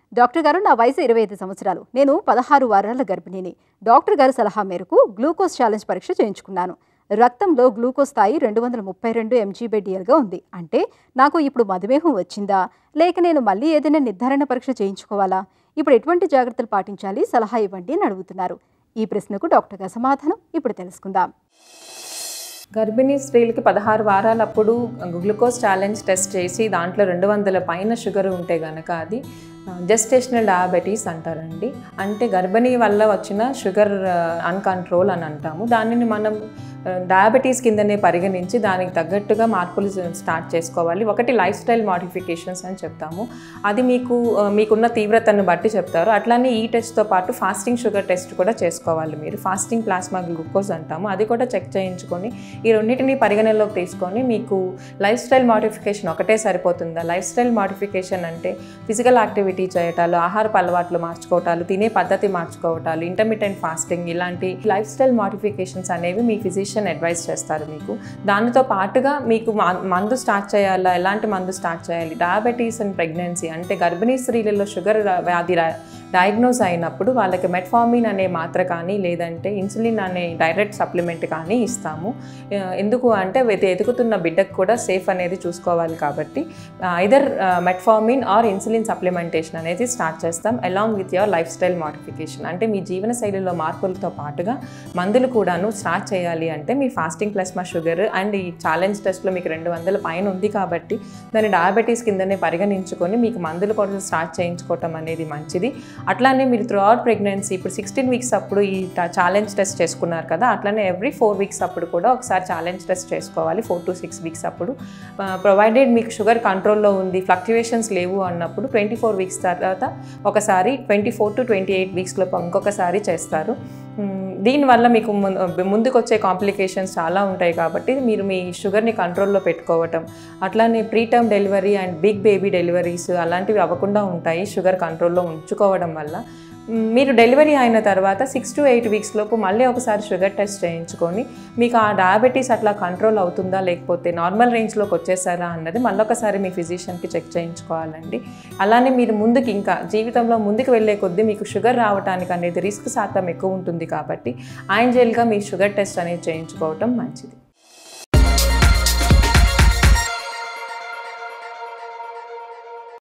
doctor గారు నా వయసు ఇరవై ఐదు సంవత్సరాలు నేను పదహారు వారాల గర్భిణిని డాక్టర్ గారి సలహా మేరకు గ్లూకోజ్ ఛాలెంజ్ పరీక్ష చేయించుకున్నాను రక్తంలో గ్లూకోజ్ స్థాయి రెండు వందల ముప్పై రెండు ఎంజీబీడీఎల్గా ఉంది అంటే నాకు ఇప్పుడు మధుమేహం వచ్చిందా లేక నేను మళ్ళీ ఏదైనా నిర్ధారణ పరీక్ష చేయించుకోవాలా ఇప్పుడు ఎటువంటి జాగ్రత్తలు పాటించాలి సలహా ఇవ్వండి అని అడుగుతున్నారు ఈ ప్రశ్నకు డాక్టర్ గారి సమాధానం ఇప్పుడు తెలుసుకుందాం గర్భిణీ స్త్రీలకి పదహారు వారాలప్పుడు గ్లూకోజ్ ఛాలెంజ్ టెస్ట్ చేసి దాంట్లో రెండు వందల పైన షుగర్ ఉంటే కనుక అది జెస్టేషనల్ డయాబెటీస్ అంటారండి అంటే గర్భిణీ వల్ల వచ్చిన షుగర్ అన్కంట్రోల్ అని అంటాము దానిని మనం డయాబెటీస్ కిందనే పరిగణించి దానికి తగ్గట్టుగా మార్పులు స్టార్ట్ చేసుకోవాలి ఒకటి లైఫ్ స్టైల్ మాడిఫికేషన్స్ అని చెప్తాము అది మీకు ఆ, మీకున్న తీవ్రతను బట్టి చెప్తారు అట్లానే ఈ టెస్ట్తో పాటు ఫాస్టింగ్ షుగర్ టెస్ట్ కూడా చేసుకోవాలి మీరు ఫాస్టింగ్ ప్లాస్మా గ్లూకోజ్ అంటాము అది కూడా చెక్ చేయించుకొని ఈ రెండింటిని పరిగణనలోకి తీసుకొని మీకు లైఫ్ స్టైల్ మాడిఫికేషన్ ఒకటే సరిపోతుందా లైఫ్ స్టైల్ మాడిఫికేషన్ అంటే ఫిజికల్ యాక్టివిటీ చేయటాలు ఆహారపు అలవాట్లు మార్చుకోవటాలు తినే పద్ధతి మార్చుకోవటాలు ఇంటర్మీడియట్ ఫాస్టింగ్ ఇలాంటి లైఫ్ స్టైల్ మాడిఫికేషన్స్ అనేవి మీ ఫిజిషియన్ అడ్వైస్ చేస్తారు మీకు దానితో పాటుగా మీకు మా- మందు స్టార్ట్ చేయాలా ఎలాంటి మందు స్టార్ట్ చేయాలి డయాబెటీస్ అండ్ ప్రెగ్నెన్సీ అంటే గర్భిణీ స్త్రీలలో షుగర్ వ్యాధి రా- డయాగ్నోస్ అయినప్పుడు వాళ్ళకి మెట్ఫార్మిన్ అనే మాత్ర కానీ లేదంటే ఇన్సులిన్ అనే డైరెక్ట్ సప్లిమెంట్ కానీ ఇస్తాము ఆ, ఎందుకు అంటే వెతి- ఎదుగుతున్న బిడ్డకు కూడా సేఫ్ అనేది చూసుకోవాలి కాబట్టి either metformin or insulin supplementation అనేది స్టార్ట్ చేస్తాం along with your lifestyle modification అంటే మీ జీవన శైలిలో మార్పులతో పాటుగా మందులు కూడాను స్టార్ట్ చేయాలి అంటే మీ ఫాస్టింగ్ ప్లస్ మా షుగర్ అండ్ ఈ ఛాలెంజ్ టెస్ట్లో మీకు రెండు వందల పైన ఉంది కాబట్టి దాన్ని డయాబెటీస్ కిందనే పరిగణించుకొని మీకు మందులు కూడా స్టార్ట్ చేయించుకోవటం అనేది మంచిది అట్లానే మీరు త్రూ అవుట్ ప్రెగ్నెన్సీ ఇప్పుడు సిక్స్టీన్ వీక్స్ అప్పుడు ఈ ఛాలెంజ్ టెస్ట్ చేసుకున్నారు కదా అట్లానే ఎవ్రీ ఫోర్ వీక్స్ అప్పుడు కూడా ఒకసారి ఛాలెంజ్ టెస్ట్ చేసుకోవాలి ఫోర్ టు సిక్స్ వీక్స్ అప్పుడు ప్రొవైడెడ్ మీకు షుగర్ కంట్రోల్లో ఉంది ఫ్లక్చువేషన్స్ లేవు అన్నప్పుడు ట్వంటీ ఫోర్ వీక్స్ తర్వాత ఒకసారి twenty four to twenty eight వీక్స్లో ఇంకొకసారి చేస్తారు మ్, దీనివల్ల మీకు ముందు- ముందుకు వచ్చే కాంప్లికేషన్స్ చాలా ఉంటాయి కాబట్టి మీరు మీ షుగర్ని కంట్రోల్లో పెట్టుకోవటం అట్లానే preterm delivery and big baby deliveries అలాంటివి అవ్వకుండా ఉంటాయి షుగర్ కంట్రోల్లో ఉంచుకోవడం వల్ల మ్, మీరు డెలివరీ అయిన తర్వాత సిక్స్ టు ఎయిట్ వీక్స్ లోపు మళ్ళీ ఒకసారి షుగర్ టెస్ట్ చేయించుకొని మీకు ఆ డయాబెటీస్ అట్లా కంట్రోల్ అవుతుందా లేకపోతే నార్మల్ రేంజ్లోకి వచ్చేసారా అన్నది మళ్ళొకసారి మీ ఫిజిషియన్కి చెక్ చేయించుకోవాలండి అలానే మీరు ముందుకు ఇంకా జీవితంలో ముందుకు వెళ్ళే కొద్దీ మీకు షుగర్ రావడానికి అనేది రిస్క్ శాతం ఎక్కువ ఉంటుంది కాబట్టి ఆయంజెల్గా మీ షుగర్ టెస్ట్ అనేది చేయించుకోవటం మంచిది